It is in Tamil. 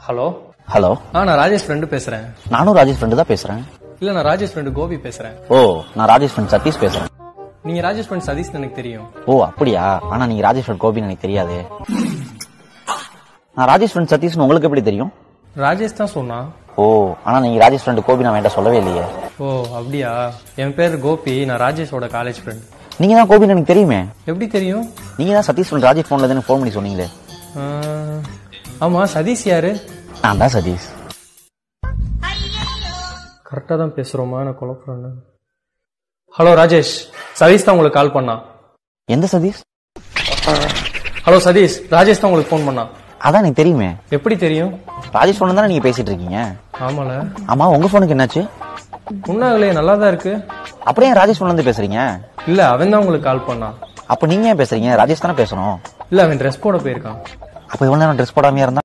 ஹலோ ஹலோ ஆ நான் ராஜேஷ் ஃப்ரெண்டு பேசுறேன் நானும் ராஜேஷ் ஃப்ரெண்டு தான் பேசுறேன் இல்ல நான் ராஜேஷ் ஃப்ரெண்டு கோபி பேசுறேன் ஓ நான் ராஜேஷ் ஃப்ரெண்ட் சதீஷ் பேசுறேன் நீங்க ராஜேஷ் ஃப்ரெண்ட் சதீஷ் எனக்கு தெரியும் ஓ அப்படியா ஆனா நீங்க ராஜேஷ் ஃப்ரெண்ட் கோபின்னு எனக்கு தெரியாது நான் ராஜேஷ் ஃப்ரெண்ட் சதீஷ்னு உங்களுக்கு எப்படி தெரியும் ராஜேஷ் தான் சொன்னான் ஓ ஆனா நீங்க ராஜேஷ் ஃப்ரெண்ட் கோபி நான் வேண்டாம் சொல்லவே இல்லையே ஓ அப்படியா என் பேர் கோபி நான் ராஜேஷோட காலேஜ் ஃப்ரெண்ட் நீங்க தான் கோபின்னு எனக்கு தெரியுமே எப்படி தெரியும் நீங்க தான் சதீஷ் ஃப்ரெண்ட் ராஜேஷ் ஃபோன்ல தானே ஃபோன் பண்ணி சொன்னீங்களே ஆ, ஆமா சதீஷ் யாரு நான் தான் சதீஷ் கரெக்டா தான் பேசுறோமா நான் குழப்பறேன் ஹலோ ராஜேஷ் சதீஷ் தான் உங்களுக்கு கால் பண்ணான் எந்த சதீஷ் ஹலோ சதீஷ் ராஜேஷ் தான் உங்களுக்கு ஃபோன் பண்ணான் அதான் எனக்கு தெரியுமே எப்படி தெரியும் ராஜேஷ் ஃபோன் தானே நீங்க பேசிட்டு இருக்கீங்க ஆமால ஆமா உங்க ஃபோனுக்கு என்னாச்சு உன்னாகலே நல்லா தான் இருக்கு அப்படியே ஏன் ராஜேஷ் ஃபோன்ல இருந்து பேசுறீங்க இல்ல அவன் தான் உங்களுக்கு கால் பண்ணான் அப்ப நீங்க ஏன் பேசுறீங்க ராஜேஷ் தானே பேசணும் இல்ல அவன் ட்ரெஸ் போட போயிருக்கான் அப்ப இவ்வளவு நேரம் ட்ரெஸ் போடாமையா இருந்தா